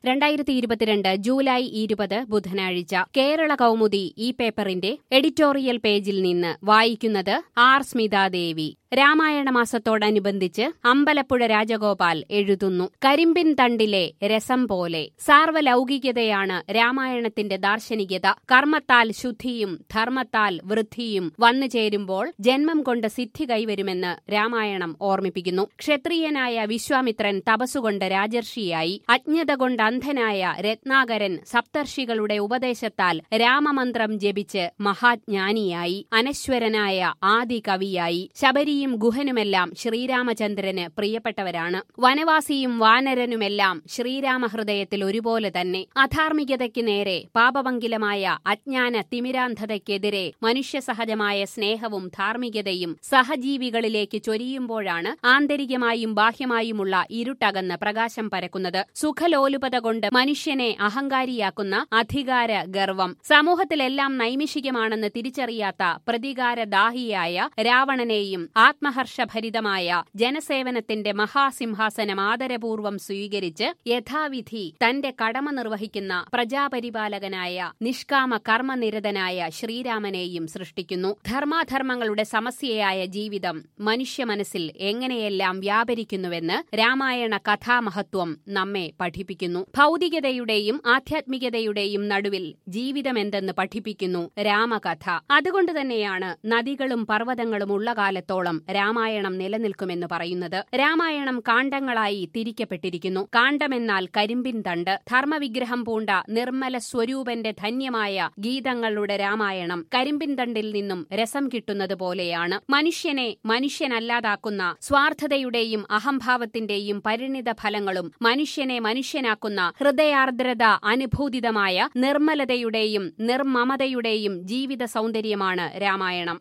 രണ്ടായിരത്തി ഇരുപത്തിരണ്ട് ജൂലൈ ഇരുപത് ബുധനാഴ്ച കേരള കൗമുദി ഈ പേപ്പറിന്റെ എഡിറ്റോറിയൽ പേജിൽ നിന്ന് വായിക്കുന്നത് ആർ സ്മിതാദേവി രാമായണ മാസത്തോടനുബന്ധിച്ച് അമ്പലപ്പുഴ രാജഗോപാൽ എഴുതുന്നു കരിമ്പിൻ തണ്ടിലെ രസം പോലെ സാർവലൗകികതയാണ് രാമായണത്തിന്റെ ദാർശനികത കർമ്മത്താൽ ശുദ്ധിയും ധർമ്മത്താൽ വൃദ്ധിയും വന്നു ചേരുമ്പോൾ ജന്മം കൊണ്ട് സിദ്ധി കൈവരുമെന്ന് രാമായണം ഓർമ്മിപ്പിക്കുന്നു ക്ഷത്രിയനായ വിശ്വാമിത്രൻ തപസ്സുകൊണ്ട് രാജർഷിയായി അജ്ഞത കൊണ്ട് അന്ധനായ രത്നാകരൻ സപ്തർഷികളുടെ ഉപദേശത്താൽ രാമമന്ത്രം ജപിച്ച് മഹാജ്ഞാനിയായി അനശ്വരനായ ആദി കവിയായി ശബരിയും ഗുഹനുമെല്ലാം ശ്രീരാമചന്ദ്രന് പ്രിയപ്പെട്ടവരാണ് വനവാസിയും വാനരനുമെല്ലാം ശ്രീരാമഹൃദയത്തിൽ ഒരുപോലെ തന്നെ അധാർമികതയ്ക്ക് നേരെ പാപപങ്കിലമായ അജ്ഞാന തിമിരാന്ധതയ്ക്കെതിരെ മനുഷ്യസഹജമായ സ്നേഹവും ധാർമ്മികതയും സഹജീവികളിലേക്ക് ചൊരിയുമ്പോഴാണ് ആന്തരികമായും ബാഹ്യമായുമുള്ള ഇരുട്ടകന്ന് പ്രകാശം പരക്കുന്നത് സുഖലോലുപത കൊണ്ട് മനുഷ്യനെ അഹങ്കാരിയാക്കുന്ന അധികാര ഗർവം സമൂഹത്തിലെല്ലാം നൈമിഷികമാണെന്ന് തിരിച്ചറിയാത്ത പ്രതികാരദാഹിയായ രാവണനെയും ആത്മഹർഷഭരിതമായ ജനസേവനത്തിന്റെ മഹാസിംഹാസനം ആദരപൂർവം സ്വീകരിച്ച് യഥാവിധി തന്റെ കടമ നിർവഹിക്കുന്ന പ്രജാപരിപാലകനായ നിഷ്കാമ കർമ്മനിരതനായ ശ്രീരാമനെയും സൃഷ്ടിക്കുന്നു ധർമാധർമ്മങ്ങളുടെ സമസ്യയായ ജീവിതം മനുഷ്യ മനസ്സിൽ എങ്ങനെയെല്ലാം വ്യാപരിക്കുന്നുവെന്ന് രാമായണ കഥാമഹത്വം നമ്മെ പഠിപ്പിക്കുന്നു ഭൗതികതയുടെയും ആധ്യാത്മികതയുടെയും നടുവിൽ ജീവിതമെന്തെന്ന് പഠിപ്പിക്കുന്നു രാമകഥ അതുകൊണ്ട് തന്നെയാണ് നദികളും പർവ്വതങ്ങളും ഉള്ള കാലത്തോളം രാമായണം നിലനിൽക്കുമെന്ന് പറയുന്നത് രാമായണം കാണ്ഡങ്ങളായി തിരിക്കപ്പെട്ടിരിക്കുന്നു കാണ്ഡമെന്നാൽ കരിമ്പിൻ തണ്ട് ധർമ്മവിഗ്രഹം പൂണ്ട നിർമ്മല സ്വരൂപന്റെ ധന്യമായ ഗീതങ്ങളുടെ രാമായണം കരിമ്പിൻ തണ്ടിൽ നിന്നും രസം കിട്ടുന്നത് പോലെയാണ് മനുഷ്യനെ മനുഷ്യനല്ലാതാക്കുന്ന സ്വാർത്ഥതയുടെയും അഹംഭാവത്തിന്റെയും പരിണിത ഫലങ്ങളും മനുഷ്യനെ മനുഷ്യനാക്കുന്ന ഹൃദയാർദ്രത അനുഭൂതിതമായ നിർമ്മലതയുടെയും നിർമ്മമതയുടെയും ജീവിത സൗന്ദര്യമാണ് രാമായണം